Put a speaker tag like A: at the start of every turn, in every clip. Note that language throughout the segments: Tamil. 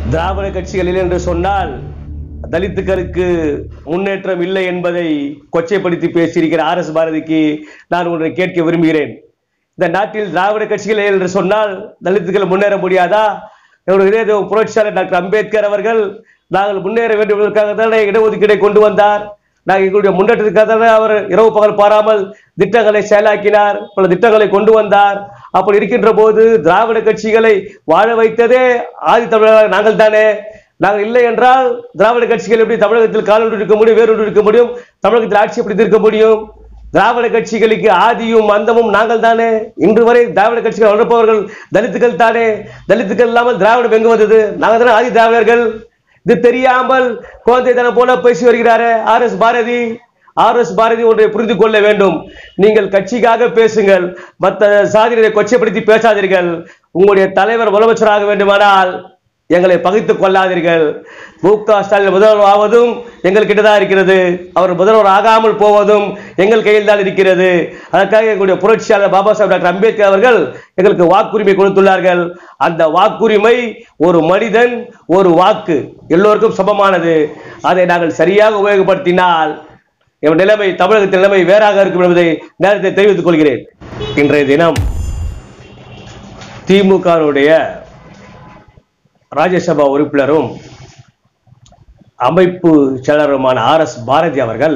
A: திராவிட கட்சிகளில் என்று சொன்னால் தலித்துக்களுக்கு முன்னேற்றம் இல்லை என்பதை கொச்சைப்படுத்தி பேசியிருக்கிற ஆர் எஸ் பாரதிக்கு நான் ஒன்றை கேட்க விரும்புகிறேன் இந்த நாட்டில் திராவிட கட்சிகள் என்று சொன்னால் தலித்துக்கள் முன்னேற முடியாதா என்னுடைய இதய புரட்சியாளர் டாக்டர் அம்பேத்கர் அவர்கள் நாங்கள் முன்னேற வேண்டும் என்பதற்காக தானே இடஒதுக்கீடை கொண்டு வந்தார் நாங்கள் எங்களுடைய முன்னேற்றத்துக்காக தானே அவர் இரவு பகல் பாராமல் திட்டங்களை செயலாக்கினார் பல திட்டங்களை கொண்டு வந்தார் அப்படி இருக்கின்ற போது திராவிட கட்சிகளை வாழ வைத்ததே ஆதி தமிழர்கள் நாங்கள் தானே நாங்கள் இல்லை என்றால் திராவிட கட்சிகள் எப்படி தமிழகத்தில் காலொன்று இருக்க முடியும் வேறொன்று இருக்க முடியும் தமிழகத்தில் ஆட்சி எப்படி இருக்க முடியும் திராவிட கட்சிகளுக்கு ஆதியும் அந்தமும் நாங்கள் தானே இன்று வரை திராவிட கட்சிகள் வளர்ப்பவர்கள் தலித்துக்கள் தானே தலித்துக்கள் இல்லாமல் திராவிடம் எங்கு வந்தது நாங்கள் தானே ஆதி திராவிடர்கள் இது தெரியாமல் குழந்தை தனம் போல பேசி வருகிறாரே R S Bharati R S Bharati ஒன்றை புரிந்து கொள்ள வேண்டும் நீங்கள் கட்சிக்காக பேசுங்கள் மற்ற சாதியினரை கொச்சைப்படுத்தி பேசாதீர்கள் உங்களுடைய தலைவர் முதலமைச்சராக வேண்டுமானால் எங்களை பகைத்துக் கொள்ளாதீர்கள் மு க ஸ்டாலின் முதல்வர் ஆவதும் எங்கள் கிட்ட தான் இருக்கிறது அவர் முதல்வர் ஆகாமல் போவதும் எங்கள் கையில் தான் இருக்கிறது அதற்காக எங்களுடைய புரட்சியாளர் பாபா சாஹேப் டாக்டர் அம்பேத்கர் அவர்கள் எங்களுக்கு வாக்குரிமை கொடுத்துள்ளார்கள் அந்த வாக்குரிமை ஒரு மனிதன் ஒரு வாக்கு எல்லோருக்கும் சமமானது அதை நாங்கள் சரியாக உபயோகப்படுத்தினால் என் நிலைமை தமிழகத்தின் நிலைமை வேறாக இருக்கும் என்பதை நேரத்தை தெரிவித்துக் கொள்கிறேன் இன்றைய தினம் திமுகவுடைய ராஜ்யசபா உறுப்பினரும் அமைப்பு செயலருமான ஆர் எஸ் பாரதி அவர்கள்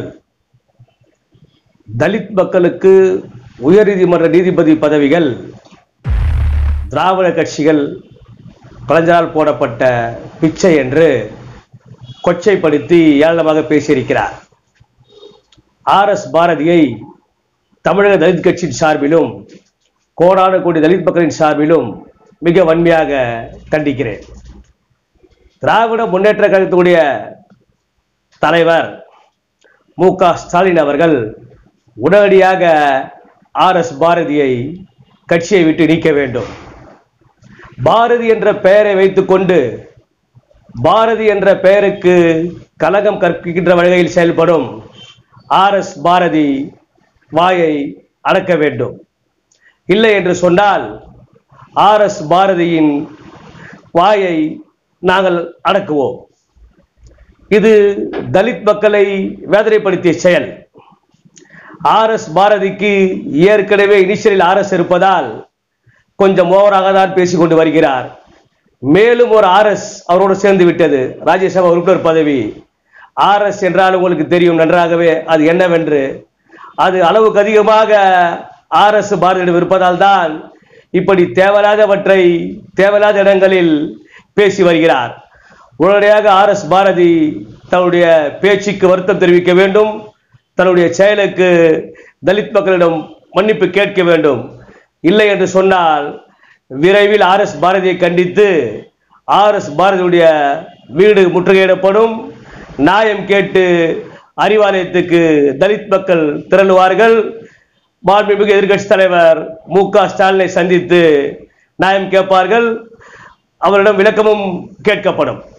A: தலித் மக்களுக்கு உயர்நீதிமன்ற நீதிபதி பதவிகள் திராவிட கட்சிகள் கலைஞரால் போடப்பட்ட பிச்சை என்று கொச்சைப்படுத்தி ஏளனமாக பேசியிருக்கிறார் ஆர் எஸ் பாரதியை தமிழக தலித் கட்சியின் சார்பிலும் கோடான கோடி தலித் மக்களின் சார்பிலும் மிக வன்மையாக கண்டிக்கிறேன் திராவிட முன்னேற்ற கழகத்துடைய தலைவர் மு க ஸ்டாலின் அவர்கள் உடனடியாக ஆர் எஸ் பாரதியை கட்சியை விட்டு நீக்க வேண்டும் பாரதி என்ற பெயரை வைத்துக்கொண்டு பாரதி என்ற பெயருக்கு கலகம் கற்கின்ற வகையில் செயல்படும் ஆர் எஸ் பாரதி வாயை அடக்க வேண்டும் இல்லை என்று சொன்னால் ஆர் எஸ் பாரதியின் வாயை நாங்கள் அடக்குவோம் இது தலித் மக்களை வேதனைப்படுத்திய செயல் ஆர் எஸ் பாரதிக்கு ஏற்கனவே இனிஷியலில் ஆர் எஸ் இருப்பதால் கொஞ்சம் ஓவராக தான் பேசிக்கொண்டு வருகிறார் மேலும் ஒரு ஆர் எஸ் அவரோடு சேர்ந்து விட்டது ராஜ்யசபா உறுப்பினர் பதவி ஆர் எஸ் என்றால் உங்களுக்கு தெரியும் நன்றாகவே அது என்னவென்று அது அளவுக்கு அதிகமாக ஆர் எஸ் பாரதியிடம் இருப்பதால் தான் இப்படி தேவையில்லாதவற்றை தேவையில்லாத இடங்களில் பேசி வருகிறார் உடனடியாக ஆர் எஸ் பாரதி தன்னுடைய பேச்சுக்கு வருத்தம் தெரிவிக்க வேண்டும் தன்னுடைய செயலுக்கு தலித் மக்களிடம் மன்னிப்பு கேட்க வேண்டும் இல்லை என்று சொன்னால் விரைவில் ஆர் எஸ் பாரதியை கண்டித்து ஆர் எஸ் பாரதியுடைய வீடு முற்றுகையிடப்படும் நியாயம் கேட்டு அறிவாலயத்துக்கு தலித் மக்கள் திரளுவார்கள் மாண்புமிகு எதிர்க்கட்சி தலைவர் மு க ஸ்டாலினை சந்தித்து நியாயம் கேட்பார்கள் அவரிடம் விளக்கமும் கேட்கப்படும்